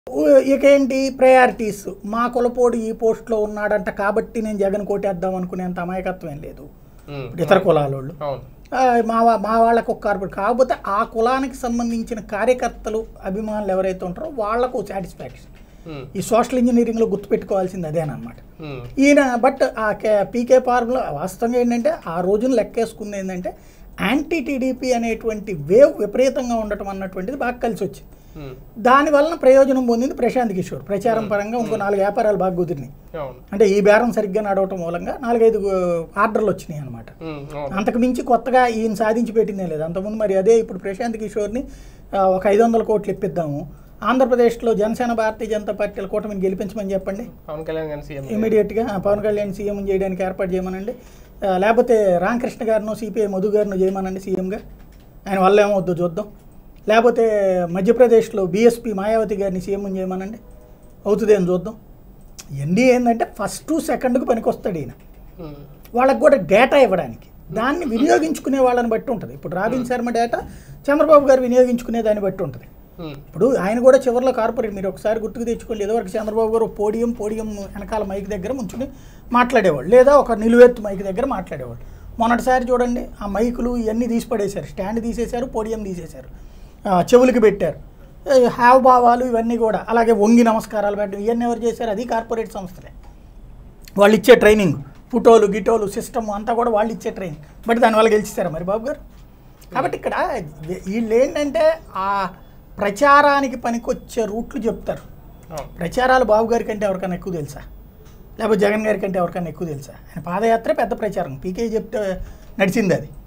ఊ- ఇకేంటి ప్రయారిటీస్ మా కులపోడు ఈ పోస్ట్లో ఉన్నాడంట కాబట్టి నేను జగన్ కోటేద్దాం అనుకునేంత అమాయకత్వం ఏం లేదు ఉమ్, ఇతర కులాల వాళ్ళు అవును ఆ, మా వా- మా వాళ్ళకు ఒక కార్పొరేట్ కాకపోతే ఆ కులానికి సంబంధించిన కార్యకర్తలు అభిమానులు ఎవరైతే ఉంటారో వాళ్ళకు సాటిస్ఫాక్షన్ ఉమ్, ఈ సోషల్ ఇంజనీరింగ్లో గుర్తుపెట్టుకోవాల్సింది అదేనమాట ఉమ్, ఈయన బట్ ఆ కే- పీకే పార్క్లో వాస్తవంగా ఏంటంటే ఆ రోజున లెక్కేసుకుంది ఏంటంటే యాంటీ టీడీపీ అనేటువంటి వేవ్ విపరీతంగా ఉండటం అన్నటువంటిది బాగా కలిసి వచ్చింది ఉమ్, దాని వలన ప్రయోజనం పొందింది ప్రశాంత్ కిషోర్ ప్రచారం పరంగా ఇంకో నాలుగు వ్యాపారాలు బాగా కుదిరినాయి అవును అంటే ఈ బేరం సరిగ్గా నడవటం మూలంగా నాలుగైదు ఆర్డర్లు వచ్చినాయి అనమాట ఉమ్, అవును అంతకు మించి కొత్తగా ఈయన సాధించి పెట్టిందే లేదు అంతకుముందు మరి అదే ఇప్పుడు ప్రశాంత్ కిషోర్ని ఆ, ఒక ఐదు వందల కోట్లు ఇప్పిద్దాము ఆంధ్రప్రదేశ్లో జనసేన భారతీయ జనతా పార్టీల కూటమిని గెలిపించమని చెప్పండి పవన్ కళ్యాణ్ గారిని సీఎం ఇమీడియట్గా పవన్ కళ్యాణ్ సీఎం చేయడానికి ఏర్పాటు చేయమనండి ఆ, లేకపోతే రామకృష్ణ గారిను సిపిఐ మధు గారిను చేయమనండి సీఎంగా ఆయన వల్ల ఏమవుద్దో చూద్దాం లేకపోతే మధ్యప్రదేశ్లో బీఎస్పీ మాయావతి గారిని సీఎం చేయమనండి అవుతుంది అని చూద్దాం ఎన్ని ఏంటంటే ఫస్ట్ సెకండ్కి పనికొస్తాడు ఈయన ఉమ్, వాళ్ళకి కూడా డేటా ఇవ్వడానికి దాన్ని వినియోగించుకునే వాళ్ళని బట్టి ఉంటుంది ఇప్పుడు రాబిన్ శర్మ డేటా చంద్రబాబు గారు వినియోగించుకునే దాన్ని బట్టి ఉంటుంది ఉమ్, ఇప్పుడు ఆయన కూడా చివరిలో కార్పొరేట్ మీరు ఒకసారి గుర్తుకు తెచ్చుకోండి ఏదో వరకు చంద్రబాబు గారు పోడియం పోడియం వెనకాల మైక్ దగ్గర ముంచుని మాట్లాడేవాళ్ళు లేదా ఒక నిలువెత్తు మైక్ దగ్గర మాట్లాడేవాళ్ళు మొన్నటిసారి చూడండి ఆ మైకులు ఇవన్నీ తీసి పడేశారు స్టాండ్ తీసేశారు పోడియం తీసేశారు ఆ, చెవులకి పెట్టారు ఏ, హావభావాలు ఇవన్నీ కూడా అలాగే వంగి నమస్కారాలు పెట్టడం ఇవన్నీ ఎవరు చేశారు అది కార్పొరేట్ సంస్థలే వాళ్ళు ఇచ్చే ట్రైనింగ్ ఫోటోలు గిటోలు సిస్టమ్ అంతా కూడా వాళ్ళు ఇచ్చే ట్రైనింగ్ బట్ దానివల్ల గెలిచిస్తారా మరి బాబు గారు కాబట్టి ఇక్కడ వీళ్ళు ఏంటంటే ఆ ప్రచారానికి పనికొచ్చే రూట్లు చెప్తారు అవును ప్రచారాలు బాబు గారి కంటే ఎవరికైనా ఎక్కువ తెలుసా లేకపోతే జగన్ గారి కంటే ఎవరికైనా ఎక్కువ తెలుసా ఆయన పాదయాత్ర పెద్ద ప్రచారం పీకే చెప్తే నడిచింది అది